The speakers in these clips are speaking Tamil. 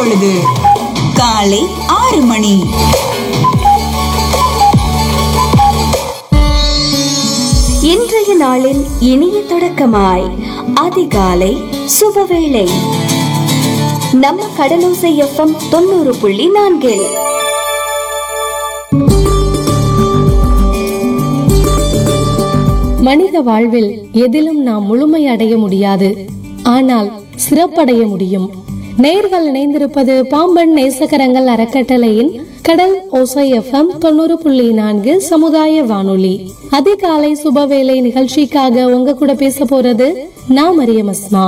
இப்பொழுது காலை ஆறு மணி இன்றைய நாளின் இனிய தொடக்கமாய் அதிகாலை சுபவேளை நம்ம கடலோசை எஃப்எம் தொண்ணூறு புள்ளி நான்கில் மனித வாழ்வில் எதிலும் நாம் முழுமை அடைய முடியாது ஆனால் சிறப்படைய முடியும் நேர்கள் இணைந்திருப்பது பாம்பன் நேசகரங்கள் அறக்கட்டளையின் கடல் ஓசை எஃப்எம் தொண்ணூறு புள்ளி நான்கு சமுதாய வானொலி அதிகாலை சுபவேளை நிகழ்ச்சிக்காக உங்க கூட பேச போறது நான் மரியம் அஸ்மா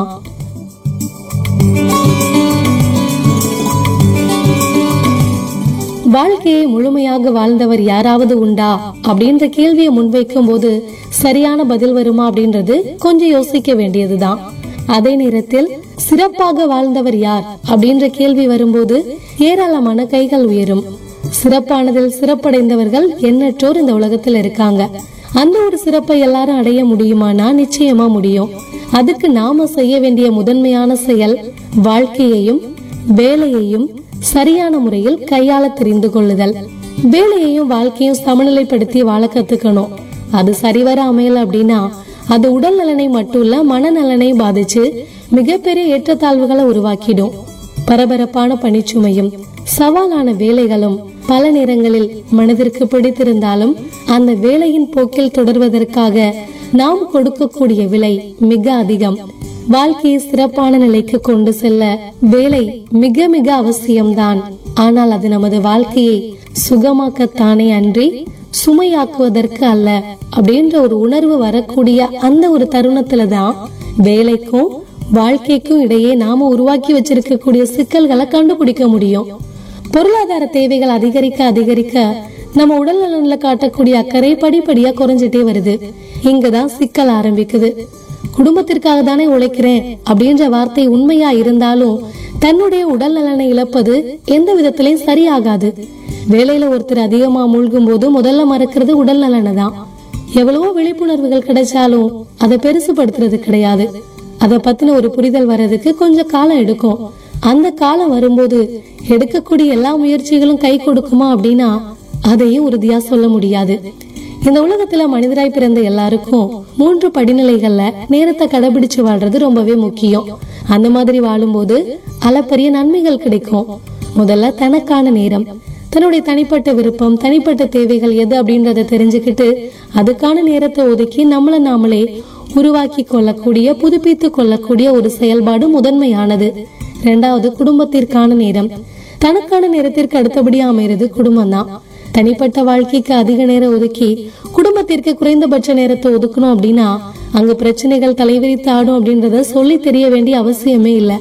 வாழ்க்கையை முழுமையாக வாழ்ந்தவர் யாராவது உண்டா அப்படின்ற கேள்வியை முன்வைக்கும் போது சரியான பதில் வருமா அப்படின்றது கொஞ்சம் யோசிக்க வேண்டியதுதான் அதே நேரத்தில் சிறப்பாக வாழ்ந்தவர் யார் அப்படின்ற கேள்வி வரும்போது ஏராளமான கைகள் உயரும் சிறப்பானதில் சிறப்படைந்தவர்கள் எண்ணற்றோர் இந்த உலகத்தில் இருக்காங்க அந்த ஒரு சிறப்பை எல்லாரும் அடைய முடியுமானா நிச்சயமா முடியும் அதுக்கு நாம செய்ய வேண்டிய முதன்மையான செயல் வாழ்க்கையையும் வேலையையும் சரியான முறையில் கையாள தெரிந்து கொள்ளுதல் வேலையையும் வாழ்க்கையும் சமநிலைப்படுத்தி வாழ கத்துக்கணும் அது சரிவர அமையல அப்படின்னா அது உடல் நலனை மட்டும் இல்ல மனநலனை பாதிச்சு மிகப்பெரிய ஏற்றத்தாழ்வுகளை உருவாக்கிடும் பரபரப்பான பணிச்சுமையும் சவாலான வேலைகளும் பல நேரங்களில் மனதிற்கு பிடித்திருந்தாலும் அந்த வேலையின் போக்கில் தொடர்வதற்காக நாம் கொடுக்கக்கூடிய விலை மிக அதிகம் வாழ்க்கையை சிறப்பான நிலைக்கு கொண்டு செல்ல வேலை மிக மிக அவசியம்தான் ஆனால் அது நமது வாழ்க்கையை சுகமாக்கத்தானே அன்றி சுமையாக்குவதற்கு அல்ல அப்படின்ற ஒரு உணர்வு வரக்கூடிய அந்த ஒரு தருணத்துல தான் வேலைக்கும் வாழ்க்கைக்கும் இடையே நாம உருவாக்கி வச்சிருக்கக்கூடிய சிக்கல்களை கண்டுபிடிக்க முடியும் பொருளாதார தேவைகள் அதிகரிக்க அதிகரிக்க நம்ம உடல் நலன்ல காட்டக்கூடிய அக்கறை படிப்படியா குறைஞ்சிட்டே வருது இங்கதான் சிக்கல் ஆரம்பிக்குது குடும்பத்திற்காக தானே உழைக்கிறேன் அப்படின்ற வார்த்தை உண்மையா இருந்தாலும் தன்னுடைய உடல் நலனை இழப்பது எந்த விதத்திலையும் சரியாகாது வேலையில ஒருத்தர் அதிகமா மூழ்கும் போது முதல்ல மறக்கிறது உடல் நலனை தான் எவ்வளவோ விழிப்புணர்வுகள் கிடைச்சாலும் அதை பெருசுபடுத்துறது கிடையாது அதை பத்தின ஒரு புரிதல் வர்றதுக்கு கொஞ்சம் காலம் எடுக்கும் அந்த காலம் வரும்போது எடுக்கக்கூடிய எல்லா முயற்சிகளும் கை கொடுக்குமா அப்படின்னா அதையும் உறுதியா சொல்ல முடியாது இந்த உலகத்துல மனிதராய் பிறந்த எல்லாருக்கும் மூன்று படிநிலைகள்ல நேரத்தை கடைபிடிச்சு வாழ்றது ரொம்பவே முக்கியம் அந்த மாதிரி வாழும்போது அளப்பரிய நன்மைகள் கிடைக்கும் முதல்ல தனக்கான நேரம் தன்னுடைய தனிப்பட்ட விருப்பம் தனிப்பட்ட தேவைகள் எது அப்படின்றத தெரிஞ்சுக்கிட்டு அதுக்கான நேரத்தை ஒதுக்கி நம்மள நாமளே உருவாக்கி கொள்ளக்கூடிய புதுப்பித்து கொள்ளக்கூடிய ஒரு செயல்பாடு முதன்மையானது இரண்டாவது குடும்பத்திற்கான நேரம் தனக்கான நேரத்திற்கு அடுத்தபடியா அமைகிறது குடும்பம் தான் தனிப்பட்ட வாழ்க்கைக்கு அதிக நேரம் ஒதுக்கி குடும்பத்திற்கு குறைந்தபட்ச நேரத்தை ஒதுக்கணும் அப்படின்னா அங்க பிரச்சனைகள் தலைவிரித்து ஆடும் அப்படின்றத சொல்லி தெரிய வேண்டிய அவசியமே இல்லை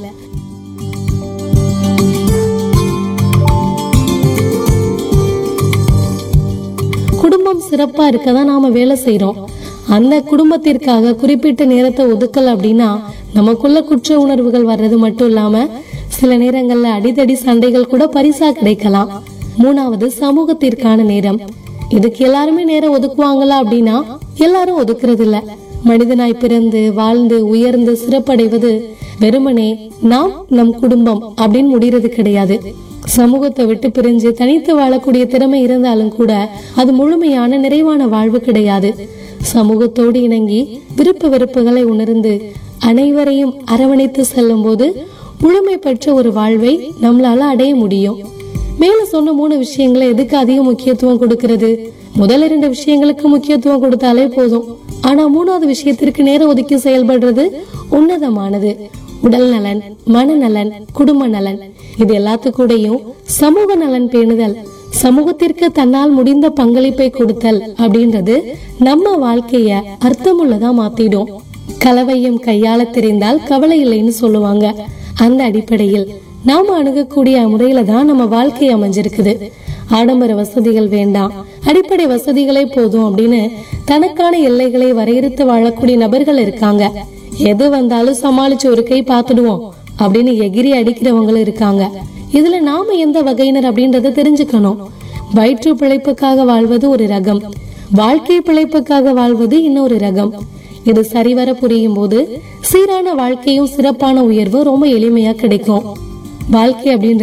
குடும்பம் சிறப்பா இருக்கதான் நாம வேலை செய்யறோம் அந்த குடும்பத்திற்காக குறிப்பிட்ட நேரத்தை ஒதுக்கல அப்படின்னா நமக்குள்ள குற்ற உணர்வுகள் வர்றது மட்டும் இல்லாம சில நேரங்கள்ல அடிதடி சண்டைகள் கூட பரிசா கிடைக்கலாம் மூணாவது சமூகத்திற்கான நேரம் இதுக்கு எல்லாருமே நேரம் ஒதுக்குவாங்களா அப்படின்னா எல்லாரும் ஒதுக்குறது இல்ல மனிதனாய் பிறந்து வாழ்ந்து உயர்ந்து சிறப்படைவது வெறுமனே நாம் நம் குடும்பம் அப்படின்னு முடிகிறது கிடையாது சமூகத்தை விட்டு பிரிஞ்சு தனித்து வாழக்கூடிய திறமை இருந்தாலும் கூட அது முழுமையான நிறைவான வாழ்வு கிடையாது சமூகத்தோடு இணங்கி விருப்ப வெறுப்புகளை உணர்ந்து அனைவரையும் அரவணைத்து செல்லும் போது முழுமை பெற்ற ஒரு வாழ்வை நம்மளால அடைய முடியும் மேல சொன்ன மூணு விஷயங்களை எதுக்கு அதிக முக்கியத்துவம் கொடுக்கிறது முதல் இரண்டு விஷயங்களுக்கு முக்கியத்துவம் கொடுத்தாலே போதும் ஆனா மூணாவது விஷயத்திற்கு நேரம் ஒதுக்கி செயல்படுறது உன்னதமானது உடல் நலன் மனநலன் குடும்ப நலன் இது எல்லாத்துக்கூடையும் சமூக நலன் பேணுதல் சமூகத்திற்கு தன்னால் முடிந்த பங்களிப்பை கொடுத்தல் அப்படின்றது நம்ம வாழ்க்கைய அர்த்தமுள்ளதா மாத்திடும் கலவையும் கையாள தெரிந்தால் கவலை இல்லைன்னு சொல்லுவாங்க அந்த அடிப்படையில் நாம அணுகக்கூடிய முறையில தான் நம்ம வாழ்க்கை அமைஞ்சிருக்குது ஆடம்பர வசதிகள் வேண்டாம் அடிப்படை வசதிகளே போதும் அப்படின்னு தனக்கான எல்லைகளை வரையறுத்து வாழக்கூடிய நபர்கள் இருக்காங்க எது வந்தாலும் சமாளிச்சு ஒரு கை பார்த்துடுவோம் அப்படின்னு எகிரி அடிக்கிறவங்களும் இருக்காங்க இதுல நாம எந்த வகையினர் அப்படின்றத தெரிஞ்சுக்கணும் வயிற்று பிழைப்புக்காக வாழ்வது ஒரு ரகம் வாழ்க்கை பிழைப்புக்காக வாழ்வது இன்னொரு ரகம் இது சரிவர புரியும் போது சீரான வாழ்க்கையும் சிறப்பான உயர்வும் ரொம்ப எளிமையா கிடைக்கும் வாழ்க்கை அப்படின்ற